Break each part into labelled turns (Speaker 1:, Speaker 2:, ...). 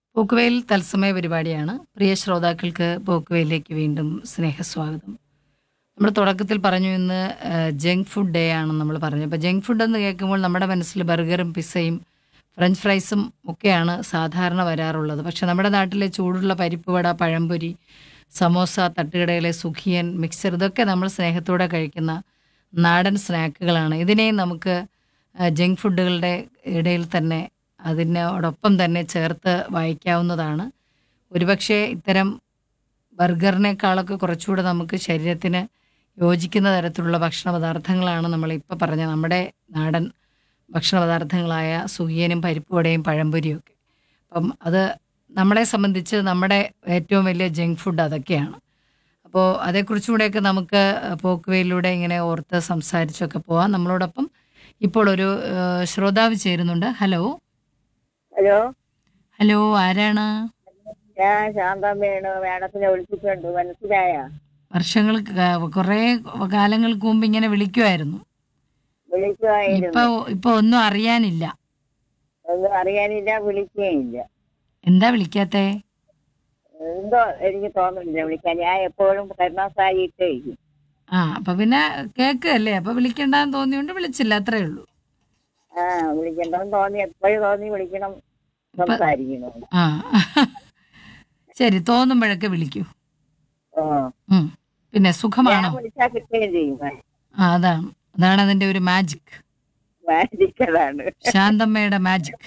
Speaker 1: പോക്കുവെയിൽ തത്സമയ പരിപാടിയാണ് പ്രിയ ശ്രോതാക്കൾക്ക് പോക്കുവെയിലേക്ക് വീണ്ടും സ്നേഹസ്വാഗതം നമ്മൾ തുടക്കത്തിൽ പറഞ്ഞു ഇന്ന് ജങ്ക് ഫുഡ് ഡേ ആണെന്ന് നമ്മൾ പറഞ്ഞു അപ്പോൾ ജങ്ക് ഫുഡ് എന്ന് കേൾക്കുമ്പോൾ നമ്മുടെ മനസ്സിൽ ബർഗറും പിസ്സയും ഫ്രഞ്ച് ഫ്രൈസും ഒക്കെയാണ് സാധാരണ വരാറുള്ളത് പക്ഷെ നമ്മുടെ നാട്ടിലെ ചൂടുള്ള പരിപ്പ് വട പഴംപൊരി സമോസ തട്ടുകടയിലെ സുഖിയൻ മിക്സർ ഇതൊക്കെ നമ്മൾ സ്നേഹത്തോടെ കഴിക്കുന്ന നാടൻ സ്നാക്കുകളാണ് ഇതിനെയും നമുക്ക് ജങ്ക് ഫുഡുകളുടെ ഇടയിൽ തന്നെ അതിനോടൊപ്പം തന്നെ ചേർത്ത് വായിക്കാവുന്നതാണ് ഒരുപക്ഷെ ഇത്തരം ബർഗറിനേക്കാളൊക്കെ കുറച്ചുകൂടെ നമുക്ക് ശരീരത്തിന് യോജിക്കുന്ന തരത്തിലുള്ള ഭക്ഷണ പദാർത്ഥങ്ങളാണ് നമ്മൾ ഇപ്പോൾ പറഞ്ഞ നമ്മുടെ നാടൻ ഭക്ഷണ പദാർത്ഥങ്ങളായ സുഖിയനും പരിപ്പുവടയും പഴംപൊരിയും ഒക്കെ അപ്പം അത് നമ്മളെ സംബന്ധിച്ച് നമ്മുടെ ഏറ്റവും വലിയ ജങ്ക് ഫുഡ് അതൊക്കെയാണ് അപ്പോൾ അതേക്കുറിച്ചുകൂടെയൊക്കെ നമുക്ക് പോക്കുവയിലൂടെ ഇങ്ങനെ ഓർത്ത് സംസാരിച്ചൊക്കെ പോവാം നമ്മളോടൊപ്പം ഇപ്പോൾ ഒരു ഏഹ്, ശ്രോതാവ് ചേരുന്നുണ്ട് ഹലോ
Speaker 2: ഹലോ
Speaker 1: ഹലോ ആരാണ്
Speaker 2: ഞാൻ ശാന്തമ്മയാണ് മേഡത്തിനെ വിളിച്ചിട്ടുണ്ട് മനസ്സിലായ
Speaker 1: വർഷങ്ങൾക്ക് ക- കുറേ കാലങ്ങൾക്ക് മുമ്പ് ഇങ്ങനെ വിളിക്കുമായിരുന്നു
Speaker 2: വിളിക്കുമായിരുന്നു
Speaker 1: ഇപ്പൊ ഇപ്പൊ ഒന്നും അറിയാനില്ല
Speaker 2: ഒന്നും അറിയാനില്ല വിളിക്കുകയില്ല
Speaker 1: എന്താ വിളിക്കാത്തേ
Speaker 2: എന്തോ എനിക്ക് തോന്നുന്നില്ല വിളിക്കാൻ ഞാൻ എപ്പോഴും കരുണാസായിട്ടേ ഇരിക്കും
Speaker 1: ആ അപ്പൊ പിന്നെ കേക്കല്ലേ അപ്പൊ വിളിക്കണ്ടെന്ന് തോന്നിയോണ്ട് വിളിച്ചില്ല അത്രേ ഉള്ളൂ
Speaker 2: ആ വിളിക്കണ്ടെന്ന് തോന്നി എപ്പോഴും തോന്നി വിളിക്കണം സംസാരിക്കണം
Speaker 1: ആ ശരി തോന്നുമ്പോഴൊക്കെ വിളിക്കൂ
Speaker 2: ഓ
Speaker 1: ഉം. പിന്നെ സുഖമാണോ
Speaker 2: ഞാൻ വിളിച്ചാൽ കിട്ടുകയും ചെയ്യും
Speaker 1: ആ അതാണ് അതാണ് അതിന്റെ ഒരു മാജിക്
Speaker 2: വാരിക്കലാണ്
Speaker 1: ശാന്തമ്മയുടെ മാജിക്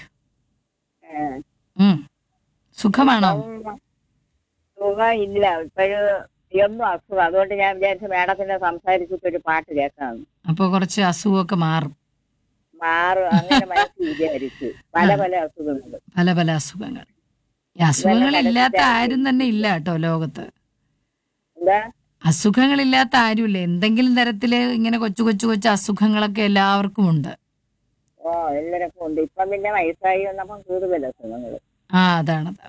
Speaker 1: ഉം സുഖമാണോ
Speaker 2: സുഖം ഇല്ല ഇപ്പോഴും ഒന്നും അസുഖം അതുകൊണ്ട് ഞാൻ വിചാരിച്ചു മേഡത്തിനെ സംസാരിച്ചിട്ട് ഒരു പാട്ട് കേൾക്കാമെന്ന്
Speaker 1: അപ്പൊ കുറച്ച് അസുഖമൊക്കെ മാറും
Speaker 2: മാറും അങ്ങനെ മനസ്സിൽ വിചാരിച്ചു പല പല അസുഖങ്ങൾ
Speaker 1: പല പല അസുഖങ്ങൾ ഈ അസുഖങ്ങളില്ലാത്ത ആരും തന്നെ ഇല്ല കേട്ടോ ലോകത്ത്
Speaker 2: എന്താ
Speaker 1: അസുഖങ്ങളില്ലാത്ത ആരുമില്ല എന്തെങ്കിലും തരത്തില് ഇങ്ങനെ കൊച്ചു കൊച്ചു കൊച്ചു അസുഖങ്ങളൊക്കെ എല്ലാവർക്കും ഉണ്ട്
Speaker 2: ഓ എല്ലാവർക്കും ഉണ്ട് ഇപ്പം പിന്നെ വയസ്സായി വന്നപ്പം കൂടുതൽ അസുഖങ്ങൾ
Speaker 1: ആ അതാണ് അതാണ്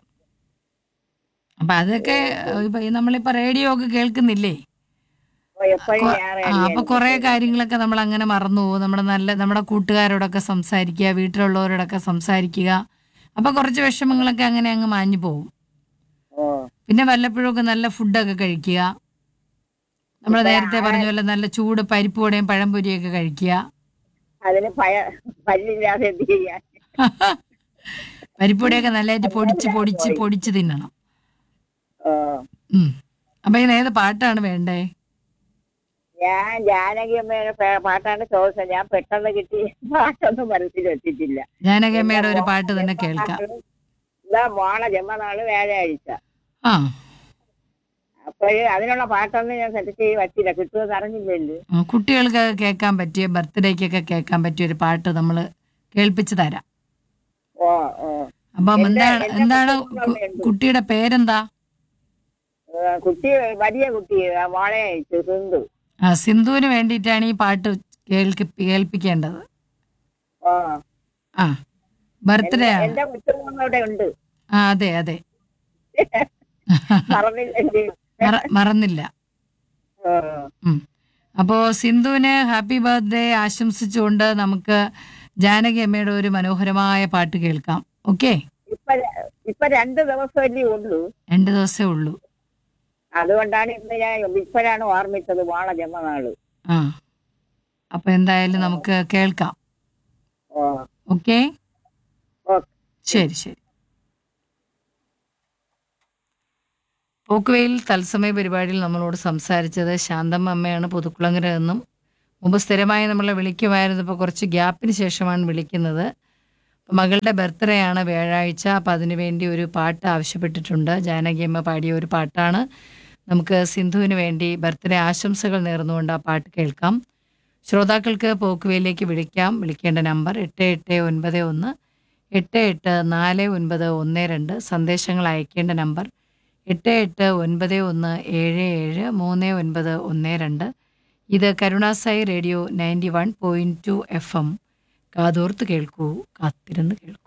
Speaker 1: അപ്പൊ അതൊക്കെ ഇപ്പൊ ഈ നമ്മളിപ്പോ റേഡിയോ ഒക്കെ കേൾക്കുന്നില്ലേ
Speaker 2: എപ്പോഴും ഞാൻ
Speaker 1: ആ അപ്പൊ കുറെ കാര്യങ്ങളൊക്കെ നമ്മൾ അങ്ങനെ മറന്നു പോകും നമ്മുടെ നല്ല നമ്മുടെ കൂട്ടുകാരോടൊക്കെ സംസാരിക്കുക വീട്ടിലുള്ളവരോടൊക്കെ സംസാരിക്കുക അപ്പൊ കുറച്ച് വിഷമങ്ങളൊക്കെ അങ്ങനെ അങ്ങ് മാഞ്ഞു പോകും
Speaker 2: ഓ
Speaker 1: പിന്നെ വല്ലപ്പോഴും ഒക്കെ നല്ല ഫുഡൊക്കെ കഴിക്കുക നമ്മൾ നേരത്തെ പറഞ്ഞ പോലെ നല്ല ചൂട് പരിപ്പുവടയും പഴംപൊരിയൊക്കെ കഴിക്കുക
Speaker 2: അതിന് പയ പല്ലില്ലാതെ എന്ത് ചെയ്യാൻ
Speaker 1: പരിപ്പുവടയൊക്കെ നല്ലതായിട്ട് പൊടിച്ച് പൊടിച്ച് പൊടിച്ച് തിന്നണം
Speaker 2: ഓ
Speaker 1: ഉം അപ്പൊ ഇതിന് ഏത് പാട്ടാണ് വേണ്ടേ
Speaker 2: ഞാൻ ജാനകി അമ്മയുടെ പേ- പാട്ടാണ് ചോദിച്ചത് ഞാൻ പെട്ടെന്ന് കിട്ടി പാട്ടൊന്നും മനസ്സിൽ വെച്ചിട്ടില്ല
Speaker 1: ജാനകമ്മയുടെ ഒരു പാട്ട് തന്നെ കേൾക്കാം
Speaker 2: ഇതാ മോളെ ജന്മനാള് വ്യാഴാഴ്ച
Speaker 1: ആ
Speaker 2: അപ്പോഴ് അതിനുള്ള പാട്ടൊന്നും ഞാൻ സെറ്റ് ചെയ്ത് വച്ചില്ല കിട്ടുമെന്ന് അറിഞ്ഞില്ലല്ലോ
Speaker 1: ആ, കുട്ടികൾക്ക് കേൾക്കാൻ പറ്റിയ ബർത്ത്ഡേക്കൊക്കെ കേൾക്കാൻ പറ്റിയ ഒരു പാട്ട് നമ്മൾ കേൾപ്പിച്ചു തരാം
Speaker 2: ഓ ഓ
Speaker 1: അപ്പം
Speaker 2: എന്റെ-
Speaker 1: എന്താണ്
Speaker 2: എന്റെ
Speaker 1: എന്താണ്
Speaker 2: കുട്ടികളുടെ
Speaker 1: കു-
Speaker 2: ഉണ്ട്.
Speaker 1: കുട്ടിയുടെ പേരെന്താ
Speaker 2: ഏ, കുട്ടി വലിയ കുട്ടി ആ മോളെ അയച്ചു സിന്ധു
Speaker 1: ആ സിന്ധുവിന് വേണ്ടിയിട്ടാണ് ഈ പാട്ട് കേൾക്കി കേൾപ്പിക്കേണ്ടത്
Speaker 2: ഓ
Speaker 1: ആ ബർത്ത്ഡേ ആണ്
Speaker 2: എന്റെ കൊച്ചുമോൻ അവിടെ ഉണ്ട്
Speaker 1: ആ അതെ അതെ
Speaker 2: പറഞ്ഞില്ലേ
Speaker 1: മറ- മറന്നില്ല
Speaker 2: ഓ
Speaker 1: ഉം. അപ്പോ സിന്ധുവിന് ഹാപ്പി ബർത്ത്ഡേ ആശംസിച്ചുകൊണ്ട് നമുക്ക് ജാനകി അമ്മയുടെ ഒരു മനോഹരമായ പാട്ട് കേൾക്കാം ഓക്കെ
Speaker 2: ഇപ്പൊ ഇപ്പൊ രണ്ട് ദിവസമല്ലേ ഉള്ളൂ
Speaker 1: രണ്ട് ദിവസമേ ഉള്ളൂ
Speaker 2: അതുകൊണ്ടാണ് ഇന്ന് ഞാൻ ഇപ്പോഴാണ് ഓർമ്മിച്ചത് മോളെ ജന്മനാള്
Speaker 1: ആ അപ്പൊ എന്തായാലും നമുക്ക് കേൾക്കാം
Speaker 2: ഓ
Speaker 1: ഓക്കെ
Speaker 2: ഓ
Speaker 1: ശരി ശരി പോക്കുവെയിൽ തത്സമയ പരിപാടിയിൽ നമ്മളോട് സംസാരിച്ചത് ശാന്തമ്മ അമ്മയാണ് പുതുക്കുളങ്ങര എന്നും മുമ്പ് സ്ഥിരമായി നമ്മളെ വിളിക്കുമായിരുന്നു ഇപ്പോൾ കുറച്ച് ഗ്യാപ്പിന് ശേഷമാണ് വിളിക്കുന്നത് അപ്പം മകളുടെ ബർത്ത്ഡേ ആണ് വ്യാഴാഴ്ച അപ്പം അതിനു വേണ്ടി ഒരു പാട്ട് ആവശ്യപ്പെട്ടിട്ടുണ്ട് ജാനകിയമ്മ പാടിയ ഒരു പാട്ടാണ് നമുക്ക് സിന്ധുവിന് വേണ്ടി ബർത്ത്ഡേ ആശംസകൾ നേർന്നുകൊണ്ട് ആ പാട്ട് കേൾക്കാം ശ്രോതാക്കൾക്ക് പോക്കുവയിലേക്ക് വിളിക്കാം വിളിക്കേണ്ട നമ്പർ എട്ട് എട്ട് ഒൻപത് ഒന്ന് എട്ട് എട്ട് നാല് ഒൻപത് ഒന്ന് രണ്ട് സന്ദേശങ്ങൾ അയക്കേണ്ട നമ്പർ എട്ട് എട്ട് ഒൻപത് ഒന്ന് ഏഴ് ഏഴ് മൂന്ന് ഒൻപത് ഒന്ന് രണ്ട് ഇത് Karunasai radio ninety one point two F M കാതോർത്ത് കേൾക്കൂ കാത്തിരുന്ന് കേൾക്കൂ